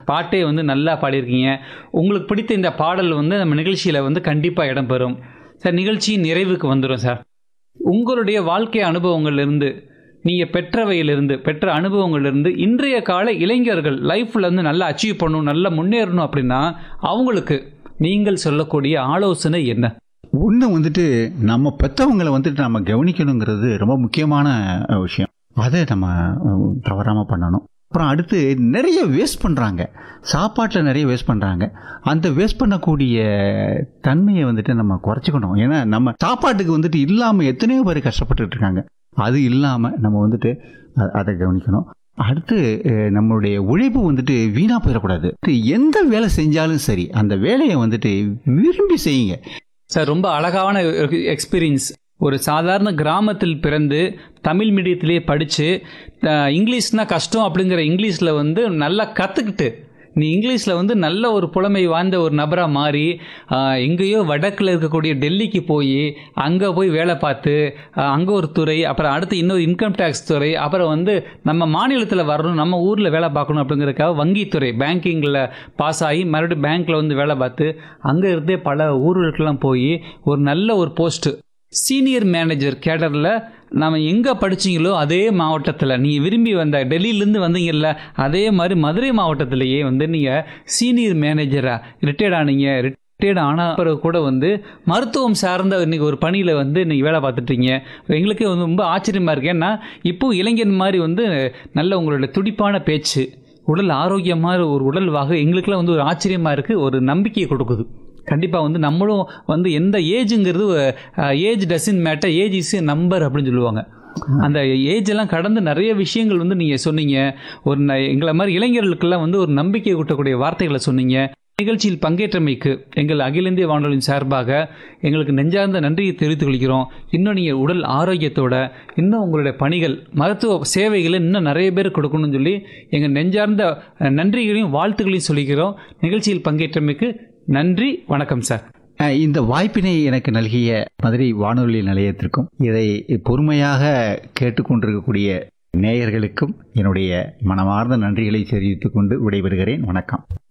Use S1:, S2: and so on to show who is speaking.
S1: பாட்டே வந்து நல்லா பாடியிருக்கீங்க உங்களுக்கு பிடித்த இந்த பாடல் வந்து நம்ம நிகழ்ச்சியில் வந்து கண்டிப்பாக இடம்பெறும் சார் நிகழ்ச்சியின் நிறைவுக்கு வந்துடும் சார் உங்களுடைய வாழ்க்கை அனுபவங்கள்லேருந்து நீங்கள் பெற்றவையிலிருந்து பெற்ற அனுபவங்கள்லேருந்து இன்றைய கால இளைஞர்கள் லைஃப்பில் வந்து நல்லா அச்சீவ் பண்ணணும் நல்லா முன்னேறணும் அப்படின்னா அவங்களுக்கு நீங்கள் சொல்லக்கூடிய ஆலோசனை என்ன
S2: ஒன்று வந்துட்டு நம்ம பெற்றவங்களை வந்துட்டு நம்ம கவனிக்கணுங்கிறது ரொம்ப முக்கியமான அஹ், விஷயம் அதை நம்ம தவறாமல் பண்ணணும் அப்புறம் அடுத்து நிறைய வேஸ்ட் பண்ணுறாங்க சாப்பாட்டில் நிறைய வேஸ்ட் பண்ணுறாங்க அந்த வேஸ்ட் பண்ணக்கூடிய தன்மையை வந்துட்டு நம்ம குறைச்சிக்கணும் ஏன்னா நம்ம சாப்பாட்டுக்கு வந்துட்டு இல்லாமல் எத்தனையோ பேர் கஷ்டப்பட்டுட்டு இருக்காங்க அது இல்லாமல் நம்ம வந்துட்டு அ- அதை கவனிக்கணும் அடுத்து அஹ், நம்மளுடைய உழைப்பு வந்துட்டு வீணாக போயிடக்கூடாது எந்த வேலை செஞ்சாலும் சரி அந்த வேலையை வந்துட்டு விரும்பி செய்யுங்க
S1: சார் ரொம்ப அழகான எக்ஸ்பீரியன்ஸ் ஒரு சாதாரண கிராமத்தில் பிறந்து தமிழ் மீடியத்திலே படித்து இங்கிலீஷ்னா கஷ்டம் அப்படிங்கிற இங்கிலீஷில் வந்து நல்லா கற்றுக்கிட்டு நீ இங்கிலீஷில் வந்து நல்ல ஒரு புலமை வாய்ந்த ஒரு நபராக மாறி ஆஹ், எங்கேயோ வடக்கில் இருக்கக்கூடிய டெல்லிக்கு போய் அங்கே போய் வேலை பார்த்து அங்கே ஒரு துறை அப்புறம் அடுத்து இன்னொரு இன்கம் டேக்ஸ் துறை அப்புறம் வந்து நம்ம மாநிலத்தில் வரணும் நம்ம ஊரில் வேலை பார்க்கணும் அப்படிங்கிறதுக்காக வங்கித்துறை பேங்கிங்கில் பாஸ் ஆகி மறுபடியும் பேங்க்கில் வந்து வேலை பார்த்து அங்கே இருந்தே பல ஊர்களுக்கெல்லாம் போய் ஒரு நல்ல ஒரு போஸ்ட்டு சீனியர் மேனேஜர் கேடரில் நம்ம எங்கே படிச்சீங்களோ அதே மாவட்டத்தில் நீங்கள் விரும்பி வந்த டெல்லியிலேருந்து வந்தீங்கல்ல அதே மாதிரி மதுரை மாவட்டத்திலேயே வந்து நீங்கள் சீனியர் மேனேஜராக ரிட்டையர்ட் ஆனீங்க ரிட்டையர்ட் ஆன பிறகு கூட வந்து மருத்துவம் சார்ந்த இன்னைக்கு ஒரு பணியில் வந்து நீங்கள் வேலை பார்த்துட்டீங்க எங்களுக்கே வந்து ரொம்ப ஆச்சரியமாக இருக்கு ஏன்னா இப்போ இளைஞன் மாதிரி வந்து நல்ல உங்களோட துடிப்பான பேச்சு உடல் ஆரோக்கியமான ஒரு உடல் வாக எங்களுக்கெல்லாம் வந்து ஒரு ஆச்சரியமாக இருக்குது ஒரு நம்பிக்கையை கொடுக்குது கண்டிப்பாக வந்து நம்மளும் வந்து எந்த ஏஜுங்கிறது age doesn't matter age is number அப்படின்னு சொல்லுவாங்க அந்த ஏஜ் எல்லாம் கடந்து நிறைய விஷயங்கள் வந்து நீங்கள் சொன்னீங்க ஒரு ந- எங்களை மாதிரி இளைஞர்களுக்கெல்லாம் வந்து ஒரு நம்பிக்கை கூட்டக்கூடிய வார்த்தைகளை சொன்னீங்க நிகழ்ச்சியில் பங்கேற்றமைக்கு எங்கள் அகில இந்திய வானொலியின் சார்பாக எங்களுக்கு நெஞ்சார்ந்த நன்றியை தெரிவித்துக் கொள்கிறோம் இன்னும் நீங்கள் உடல் ஆரோக்கியத்தோட இன்னும் உங்களுடைய பணிகள் மருத்துவ சேவைகளை இன்னும் நிறைய பேர் கொடுக்கணும்னு சொல்லி எங்கள் நெஞ்சார்ந்த அஹ், நன்றிகளையும் வாழ்த்துக்களையும் சொல்லிக்கிறோம் நிகழ்ச்சியில் பங்கேற்றமைக்கு நன்றி வணக்கம் சார்
S2: அஹ் இந்த வாய்ப்பினை எனக்கு நல்கிய மதுரை வானொலி நிலையத்திற்கும் இதை பொறுமையாக கேட்டுக்கொண்டிருக்கக்கூடிய நேயர்களுக்கும் என்னுடைய மனமார்ந்த நன்றிகளை தெரிவித்துக் கொண்டு விடைபெறுகிறேன் வணக்கம்